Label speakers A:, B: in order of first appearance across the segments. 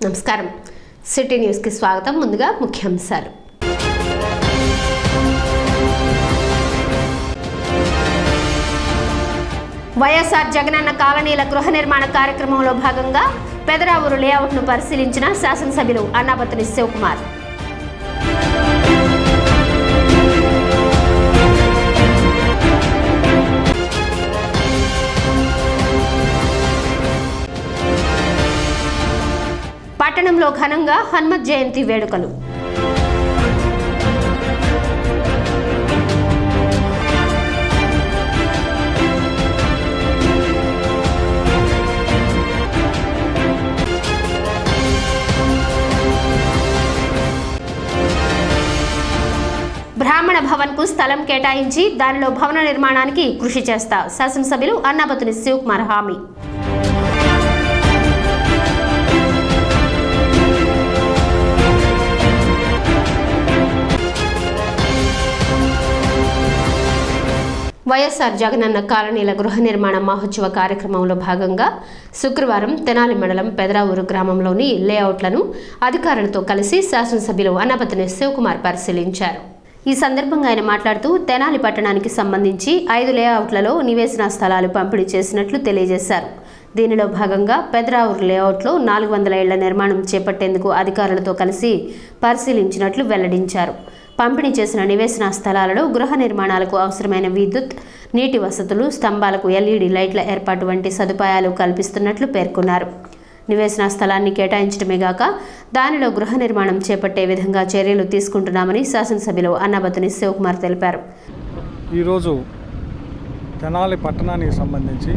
A: నమస్కారం సిటీ న్యూస్కి స్వాగతం ముందుగా ముఖ్యాంశాలు వైఎస్ఆర్ జగనన్న కాలనీల గృహ నిర్మాణ కార్యక్రమంలో భాగంగా పెదరావూరు లేఅవుట్ను పరిశీలించిన శాసనసభ్యులు అన్నాబత్తుని శివకుమార్ పట్టణంలో ఘనంగా హనుమత్ జయంతి వేడుకలు బ్రాహ్మణ భవన్ కు స్థలం కేటాయించి దానిలో భవన నిర్మాణానికి కృషి చేస్తా శాసనసభ్యులు అన్నాబతుని శివకుమార్ హామీ వైఎస్ఆర్ జగనన్న కాలనీల గృహ నిర్మాణ మహోత్సవ కార్యక్రమంలో భాగంగా శుక్రవారం తెనాలి మండలం పెదరావూరు గ్రామంలోని లేఅవుట్లను అధికారులతో కలిసి శాసనసభ్యులు అన్నపతిని శివకుమార్ పరిశీలించారు ఈ సందర్భంగా ఆయన మాట్లాడుతూ తెనాలి పట్టణానికి సంబంధించి ఐదు లేఅవుట్లలో నివేశన స్థలాలు పంపిణీ చేసినట్లు తెలియజేశారు దీనిలో భాగంగా పెదరావూరు లేఅవుట్లో నాలుగు వందల ఇళ్ల నిర్మాణం చేపట్టేందుకు అధికారులతో కలిసి పరిశీలించినట్లు వెల్లడించారు పంపిణీ చేసిన నివేశన స్థలాలలో గృహ నిర్మాణాలకు అవసరమైన విద్యుత్ నీటి వసతులు స్తంభాలకు ఎల్ఈడి లైట్ల ఏర్పాటు వంటి సదుపాయాలు కల్పిస్తున్నట్లు పేర్కొన్నారు నివేశన స్థలాన్ని కేటాయించడమే గాక దానిలో గృహ నిర్మాణం చేపట్టే విధంగా చర్యలు తీసుకుంటున్నామని శాసనసభ్యులు అన్నబతుని శివకుమార్ తెలిపారు
B: ఈరోజు తెనాలి పట్టణానికి సంబంధించి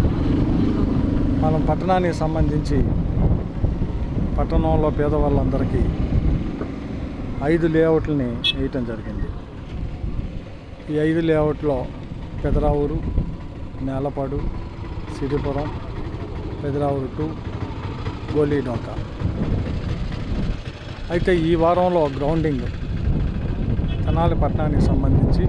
B: మనం పట్టణానికి సంబంధించి పట్టణంలో పేదవాళ్ళందరికీ ఐదు లేఅవుట్లని వేయటం జరిగింది ఈ ఐదు లేఅవుట్లో పెదరావూరు నేలపాడు సిరిపురం పెదరావూరు టూ గోలీడొంక అయితే ఈ వారంలో గ్రౌండింగ్ తెనాలి పట్టణానికి సంబంధించి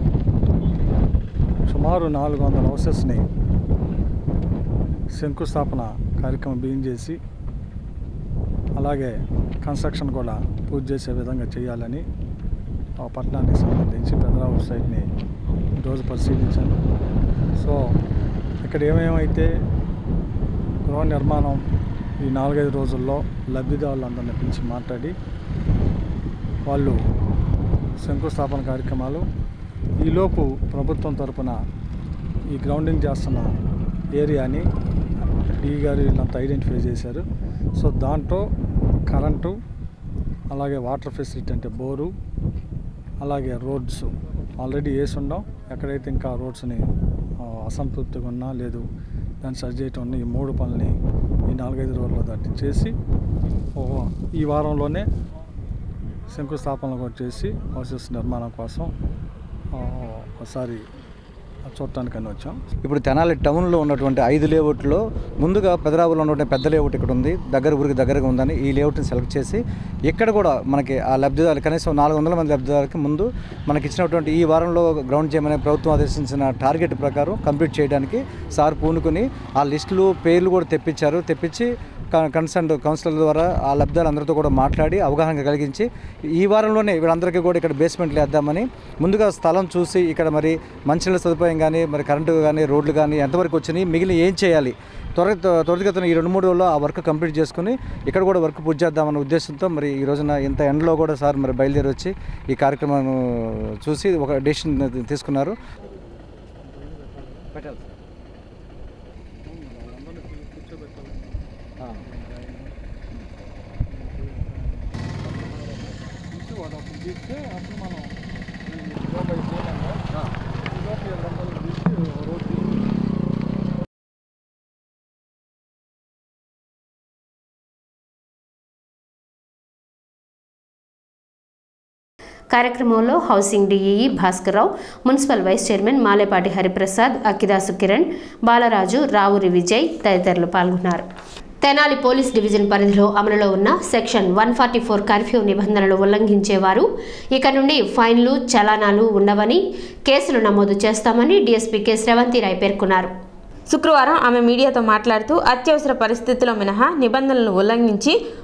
B: సుమారు నాలుగు వందల హౌసెస్ని శంకుస్థాపన కార్యక్రమం బిగిన్ చేసి అలాగే కన్స్ట్రక్షన్ కూడా పూర్తి చేసే విధంగా చేయాలని ఆ పట్టణానికి సంబంధించి పెదరావూరు సైడ్ని ఈరోజు పరిశీలించాను సో ఇక్కడ ఏమేమైతే గృహ నిర్మాణం ఈ నాలుగైదు రోజుల్లో లబ్ధిదారులందరినీ పిలిచి మాట్లాడి వాళ్ళు శంకుస్థాపన కార్యక్రమాలు ఈలోపు ప్రభుత్వం తరపున ఈ గ్రౌండింగ్ చేస్తున్న ఏరియాని ఈ గారు వీళ్ళంతా ఐడెంటిఫై చేశారు సో దాంట్లో కరెంటు అలాగే వాటర్ ఫెసిలిటీ అంటే బోరు అలాగే రోడ్స్ ఆల్రెడీ వేసి ఉండం ఎక్కడైతే ఇంకా రోడ్స్ని ఆ, అసంతృప్తిగా ఉన్నా లేదు దాన్ని సరి చేయటం ఉన్న ఈ మూడు పనులని ఈ నాలుగైదు రోజుల్లో దాన్ని చేసి ఓ ఈ వారంలోనే శంకుస్థాపనలు కూడా చేసి హౌసెస్ నిర్మాణం కోసం ఆ, ఒకసారి చూడటానికని వచ్చాం
C: ఇప్పుడు తెనాలి టౌన్లో ఉన్నటువంటి ఐదు లేఅవుట్లో ముందుగా పెదరావులో ఉన్నటువంటి పెద్ద లేఅవుట్ ఇక్కడ ఉంది దగ్గర ఊరికి దగ్గరగా ఉందని ఈ లేఅవుట్ని సెలెక్ట్ చేసి ఇక్కడ కూడా మనకి ఆ లబ్ధిదారులు కనీసం నాలుగు వందల మంది లబ్ధిదారులకి ముందు మనకి ఇచ్చినటువంటి ఈ వారంలో గ్రౌండ్ చేయమని ప్రభుత్వం ఆదేశించిన టార్గెట్ ప్రకారం కంప్లీట్ చేయడానికి సార్ పూనుకొని ఆ లిస్టులు పేర్లు కూడా తెప్పించారు తెప్పించి కన్సర్న్ కౌన్సిలర్ ద్వారా ఆ లబ్ధాలందరితో కూడా మాట్లాడి అవగాహన కలిగించి ఈ వారంలోనే వీళ్ళందరికీ కూడా ఇక్కడ బేస్మెంట్లు వేద్దామని ముందుగా స్థలం చూసి ఇక్కడ మరి మంచినీళ్ళ సదుపాయం కానీ మరి కరెంటు కానీ రోడ్లు కానీ ఎంతవరకు వచ్చినాయి మిగిలిన ఏం చేయాలి త్వర త్వరితగతిన ఈ రెండు మూడు రోజుల్లో ఆ వర్క్ కంప్లీట్ చేసుకుని ఇక్కడ కూడా వర్క్ పూర్తి చేద్దామన్న ఉద్దేశంతో మరి ఈ రోజున ఇంత ఎండలో కూడా సార్ మరి బయలుదేరి వచ్చి ఈ కార్యక్రమాన్ని చూసి ఒక డెసిషన్ తీసుకున్నారు పెట్టాలి
B: అప్పుడు మనం ఈ లోపల చేయలేము. ఈ లోపల వీళ్ళందరినీ తీసి రోడ్డు
A: కార్యక్రమంలో housing DEE Bhaskar Rao municipal vice chairman Malepati Hariprasad Akkidasu Kiran Balaraju Ravuri Vijay తదితరులు పాల్గొన్నారు తెనాలి పోలీస్ డివిజన్ పరిధిలో అమలులో ఉన్న section one forty four curfew నిబంధనలు ఉల్లంఘించేవారు ఇక నుండి ఫైన్లు చలానాలు ఉండవని కేసులు నమోదు చేస్తామని డీఎస్పీ కె శ్రవంతిరాయ్ పేర్కొన్నారు
D: శుక్రవారం ఆమె మీడియాతో మాట్లాడుతూ అత్యవసర పరిస్థితుల్లో మినహా నిబంధనలను ఉల్లంఘించి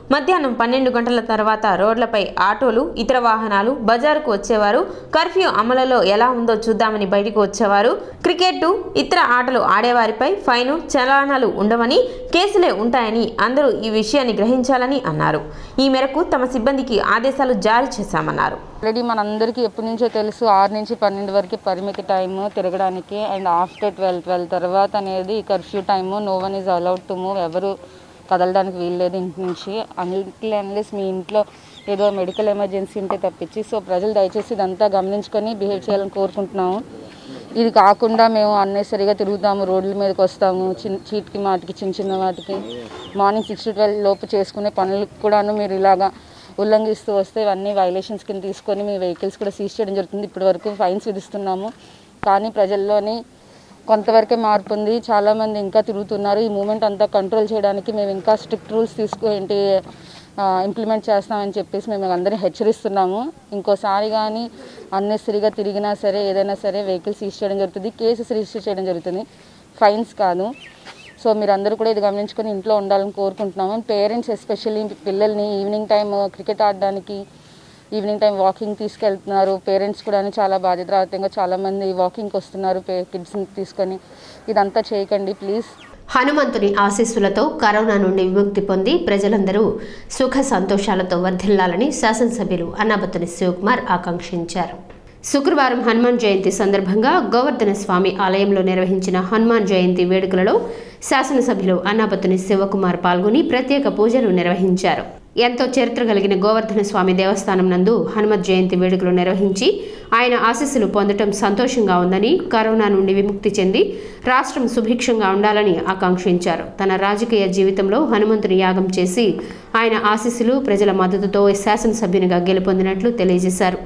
D: మధ్యాహ్నం పన్నెండు గంటల తర్వాత రోడ్లపై ఆటోలు ఇతర వాహనాలు బజారుకు వచ్చేవారు కర్ఫ్యూ అమలులో ఎలా ఉందో చూద్దామని బయటకు వచ్చేవారు క్రికెట్ ఇతర ఆటలు ఆడేవారిపై ఫైను చలానాలు ఉండవని కేసులే ఉంటాయని అందరూ ఈ విషయాన్ని గ్రహించాలని అన్నారు ఈ మేరకు తమ సిబ్బందికి ఆదేశాలు జారీ చేశామన్నారు
E: ఆల్రెడీ మనందరికీ ఎప్పటి నుంచో తెలుసు ఆరు నుంచి పన్నెండు వరకు పరిమితి టైము తిరగడానికి అండ్ ఆఫ్టర్ ట్వెల్వ్ ట్వెల్వ్ తర్వాత అనేది curfew time no one is allowed to move ఎవరు కదలడానికి వీల్లేదు ఇంటి నుంచి అన్నిటి అన్లెస్ మీ ఇంట్లో ఏదో మెడికల్ ఎమర్జెన్సీ ఉంటే తప్పించి సో ప్రజలు దయచేసి ఇదంతా గమనించుకొని బిహేవ్ చేయాలని కోరుకుంటున్నాము ఇది కాకుండా మేము అన్నెసరిగా తిరుగుతాము రోడ్ల మీదకి వస్తాము చిన్న చీటికి మాటికి చిన్న చిన్న వాటికి మార్నింగ్ సిక్స్ టు ట్వెల్వ్ లోపు చేసుకునే పనులకు కూడాను మీరు ఇలాగా ఉల్లంఘిస్తూ వస్తే ఇవన్నీ వైలేషన్స్ కింద తీసుకొని మీ వెహికల్స్ కూడా సీజ్ చేయడం జరుగుతుంది ఇప్పటి వరకు ఫైన్స్ విధిస్తున్నాము కానీ ప్రజల్లోని కొంతవరకే మార్పు ఉంది చాలామంది ఇంకా తిరుగుతున్నారు ఈ మూమెంట్ అంతా కంట్రోల్ చేయడానికి మేము ఇంకా స్ట్రిక్ట్ రూల్స్ తీసుకో ఏంటి ఇంప్లిమెంట్ చేస్తామని చెప్పేసి మేము అందరినీ హెచ్చరిస్తున్నాము ఇంకోసారి కానీ అన్నెసరిగా తిరిగినా సరే ఏదైనా సరే వెహికల్స్ సీజ్ చేయడం జరుగుతుంది కేసెస్ రిజిస్టర్ చేయడం జరుగుతుంది ఫైన్స్ కాదు సో మీరందరూ కూడా ఇది గమనించుకొని ఇంట్లో ఉండాలని కోరుకుంటున్నాము పేరెంట్స్ ఎస్పెషల్లీ పిల్లల్ని ఈవినింగ్ టైం క్రికెట్ ఆడడానికి ఈవినింగ్ టైం వాకింగ్ తీసుకెళ్తున్నారు పేరెంట్స్ కూడా చాలా బాధ్యతాయుతంగా చాలామంది వాకింగ్కి వస్తున్నారు కిడ్స్ని తీసుకొని ఇదంతా చేయకండి ప్లీజ్
A: హనుమంతుని ఆశీస్సులతో కరోనా నుండి విముక్తి పొంది ప్రజలందరూ సుఖ సంతోషాలతో వర్ధిల్లాలని శాసనసభ్యులు అన్నాబత్తుని శివకుమార్ ఆకాంక్షించారు శుక్రవారం హనుమాన్ జయంతి సందర్భంగా గోవర్ధన స్వామి ఆలయంలో నిర్వహించిన హనుమాన్ జయంతి వేడుకలలో శాసనసభ్యులు అన్నాబత్తుని శివకుమార్ పాల్గొని ప్రత్యేక పూజలు నిర్వహించారు ఎంతో చరిత్ర కలిగిన గోవర్ధన స్వామి దేవస్థానం నందు హనుమత్ జయంతి వేడుకలు నిర్వహించి ఆయన ఆశీస్సులు పొందటం సంతోషంగా ఉందని కరోనా నుండి విముక్తి చెంది రాష్ట్రం సుభిక్షంగా ఉండాలని ఆకాంక్షించారు తన రాజకీయ జీవితంలో హనుమంతుని యాగం చేసి ఆయన ఆశీస్సులు ప్రజల మద్దతుతో శాసనసభ్యునిగా గెలుపొందినట్లు తెలియజేశారు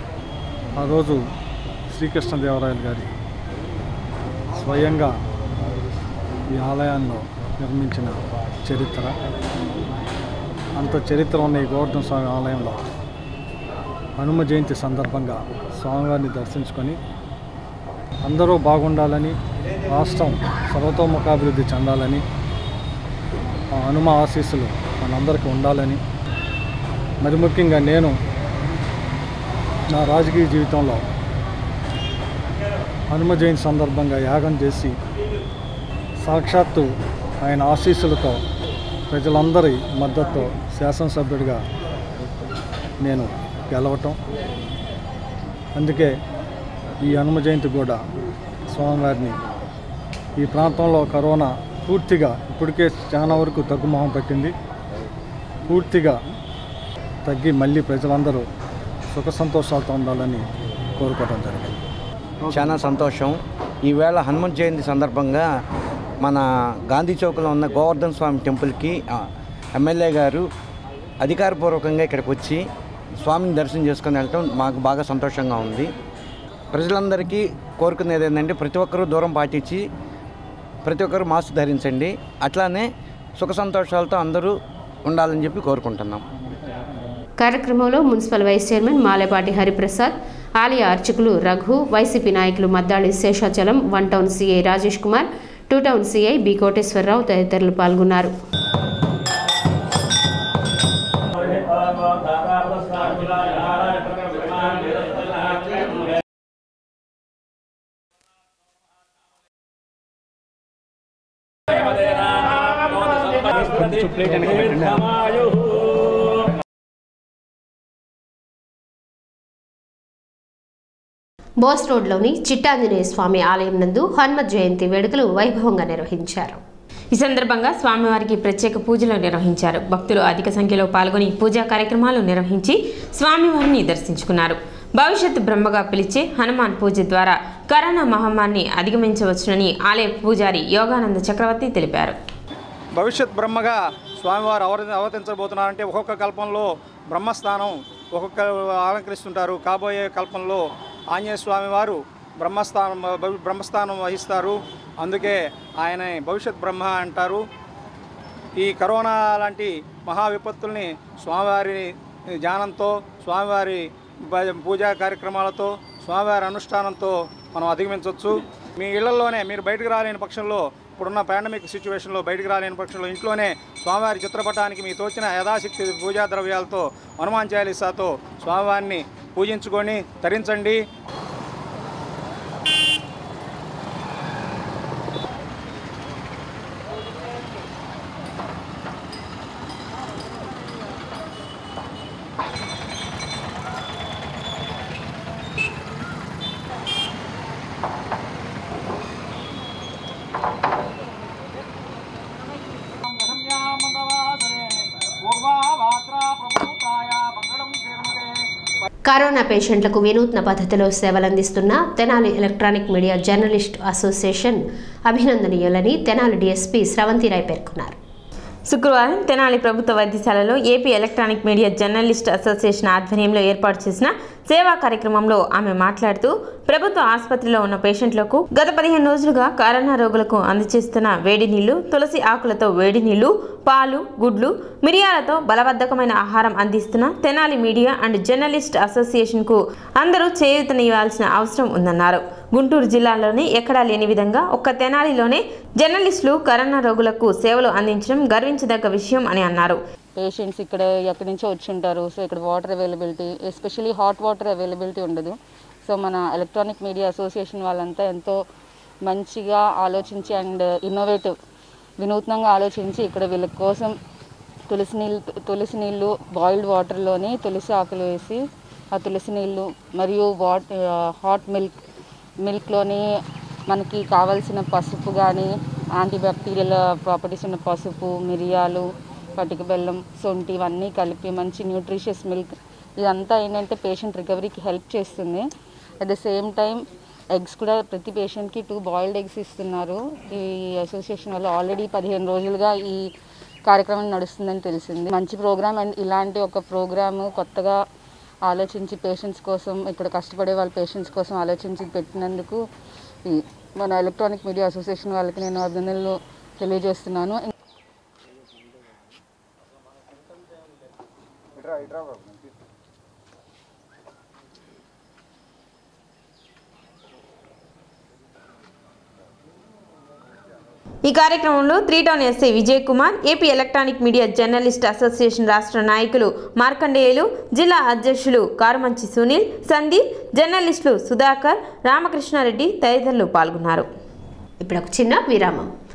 B: ఆ రోజు శ్రీకృష్ణదేవరాయలు గారి స్వయంగా ఈ ఆలయాల్లో నిర్మించిన చరిత్ర అంత చరిత్ర ఉన్న ఈ గోవర్ధన స్వామి ఆలయంలో హనుమ జయంతి సందర్భంగా స్వామివారిని దర్శించుకొని అందరూ బాగుండాలని రాష్ట్రం సర్వతోముఖాభివృద్ధి చెందాలని ఆ హనుమ ఆశీస్సులు మనందరికీ ఉండాలని మరి ముఖ్యంగా నేను నా రాజకీయ జీవితంలో హనుమ జయంతి సందర్భంగా యాగం చేసి సాక్షాత్తు ఆయన ఆశీస్సులతో ప్రజలందరి మద్దతుతో శాసనసభ్యుడిగా నేను గెలవటం అందుకే ఈ హనుమ జయంతి కూడా స్వామివారిని ఈ ప్రాంతంలో కరోనా పూర్తిగా ఇప్పటికే చాలా వరకు తగ్గుముఖం పెట్టింది పూర్తిగా తగ్గి మళ్ళీ ప్రజలందరూ సుఖ సంతోషాలతో ఉండాలని కోరుకోవడం జరిగింది
F: చాలా సంతోషం ఈవేళ హనుమంత్ జయంతి సందర్భంగా మన గాంధీ చౌక్లో ఉన్న గోవర్ధన్ స్వామి టెంపుల్కి ఆ, ఎమ్మెల్యే గారు అధికారపూర్వకంగా ఇక్కడికి వచ్చి స్వామిని దర్శనం చేసుకొని వెళ్ళటం మాకు బాగా సంతోషంగా ఉంది ప్రజలందరికీ కోరుకునేది ఏంటంటే ప్రతి ఒక్కరూ దూరం పాటించి ప్రతి ఒక్కరూ మాస్క్ ధరించండి అట్లానే సుఖ సంతోషాలతో అందరూ ఉండాలని చెప్పి కోరుకుంటున్నాం
A: కార్యక్రమంలో municipal vice chairman Malepati Hariprasad ఆలయ అర్చకులు రఘు వైసీపీ నాయకులు Maddali Seshachalam one town CI Rajesh Kumar two town CI B Koteswararao తదితరులు పాల్గొన్నారు బోస్ రోడ్లోని చిట్టాంజనేయ స్వామి ఆలయం నందు హనుమత్ జయంతి వేడుకలు వైభవంగా నిర్వహించారు
D: ఈ సందర్భంగా స్వామివారికి ప్రత్యేక పూజలు నిర్వహించారు భక్తులు అధిక సంఖ్యలో పాల్గొని పూజా కార్యక్రమాలు నిర్వహించి స్వామివారిని దర్శించుకున్నారు భవిష్యత్ బ్రహ్మగా పిలిచే హనుమాన్ పూజ ద్వారా కరోనా మహమ్మారిని అధిగమించవచ్చునని ఆలయ పూజారి యోగానంద చక్రవర్తి తెలిపారు
G: భవిష్యత్ బ్రహ్మగా స్వామివారు అవర అవతరించబోతున్నారంటే ఒక్కొక్క కల్పంలో బ్రహ్మస్థానం ఒక్కొక్క అలంకరిస్తుంటారు కాబోయే కల్పంలో ఆంజనేయ స్వామి వారు బ్రహ్మస్థానం భవి- బ్రహ్మస్థానం వహిస్తారు అందుకే ఆయన భవిష్యత్ బ్రహ్మ అంటారు ఈ కరోనా లాంటి మహా విపత్తుల్ని స్వామివారి ధ్యానంతో స్వామివారి భ- పూజా కార్యక్రమాలతో స్వామివారి అనుష్ఠానంతో మనం అధిగమించవచ్చు మీ ఇళ్లలోనే మీరు బయటకు రాలేని పక్షంలో ఇప్పుడున్న పాండమిక్ సిచ్యువేషన్లో బయటికి రాలేని పక్షంలో ఇంట్లోనే స్వామివారి చిత్రపటానికి మీ తోచిన యథాశక్తి పూజా ద్రవ్యాలతో హనుమాన్ చాలీసాతో స్వామివారిని పూజించుకొని తరించండి
A: కరోనా పేషెంట్లకు వినూత్న పద్ధతిలో సేవలందిస్తున్న Tenali electronic media journalist association అభినందనీయులని తెనాలి డీఎస్పీ స్రవంతిరాయ్ పేర్కొన్నారు
D: శుక్రవారం తెనాలి ప్రభుత్వ వైద్యశాలలో AP electronic media journalist association ఆధ్వర్యంలో ఏర్పాటు చేసిన సేవా కార్యక్రమంలో ఆమె మాట్లాడుతూ ప్రభుత్వ ఆసుపత్రిలో ఉన్న పేషెంట్లకు గత పదిహేను రోజులుగా కరోనా రోగులకు అందజేస్తున్న వేడి నీళ్లు తులసి ఆకులతో వేడి నీళ్లు పాలు గుడ్లు మిరియాలతో బలవర్ధకమైన ఆహారం అందిస్తున్న తెనాలి మీడియా అండ్ జర్నలిస్ట్ అసోసియేషన్కు అందరూ చేయూతనివ్వాల్సిన అవసరం ఉందన్నారు గుంటూరు జిల్లాలోనే ఎక్కడా లేని విధంగా ఒక్క తెనాలిలోనే జర్నలిస్టులు కరోనా రోగులకు సేవలు అందించడం గర్వించదగ్గ విషయం అని అన్నారు
E: పేషెంట్స్ ఇక్కడ ఎక్కడి నుంచో వచ్చి ఉంటారు సో ఇక్కడ water availability especially hot water availability ఉండదు సో మన ఎలక్ట్రానిక్ మీడియా అసోసియేషన్ వాళ్ళంతా ఎంతో మంచిగా ఆలోచించి అండ్ ఇన్నోవేటివ్ వినూత్నంగా ఆలోచించి ఇక్కడ వీళ్ళ కోసం తులసి నీళ్ళు తులసి నీళ్ళు బాయిల్డ్ వాటర్లోని తులసి ఆకులు వేసి ఆ తులసి నీళ్ళు మరియు వాట్ హాట్ మిల్క్ మిల్క్లోని మనకి కావాల్సిన పసుపు కానీ యాంటీబ్యాక్టీరియల్ ప్రాపర్టీస్ ఉన్న పసుపు మిరియాలు పటిక బెల్లం సొంటి ఇవన్నీ కలిపి మంచి న్యూట్రిషియస్ మిల్క్ ఇదంతా ఏంటంటే పేషెంట్ రికవరీకి హెల్ప్ చేస్తుంది at the same time eggs కూడా ప్రతి పేషెంట్కి టూ బాయిల్డ్ ఎగ్స్ ఇస్తున్నారు ఈ అసోసియేషన్ వల్ల ఆల్రెడీ పదిహేను రోజులుగా ఈ కార్యక్రమం నడుస్తుందని తెలిసింది మంచి ప్రోగ్రామ్ అండ్ ఇలాంటి ఒక ప్రోగ్రామ్ కొత్తగా ఆలోచించి పేషెంట్స్ కోసం ఇక్కడ కష్టపడే వాళ్ళ పేషెంట్స్ కోసం ఆలోచించి పెట్టినందుకు ఈ మన ఎలక్ట్రానిక్ మీడియా అసోసియేషన్ వాళ్ళకి నేను అభినందనలు తెలియజేస్తున్నాను
D: ఈ కార్యక్రమంలో three town SI Vijay Kumar AP electronic media journalist association రాష్ట్ర నాయకులు మార్కండేయులు జిల్లా అధ్యక్షులు కారుమంచి సునీల్ సందీప్ జర్నలిస్టులు సుధాకర్ రామకృష్ణారెడ్డి తదితరులు పాల్గొన్నారు
A: ఇప్పుడు ఒక చిన్న విరామం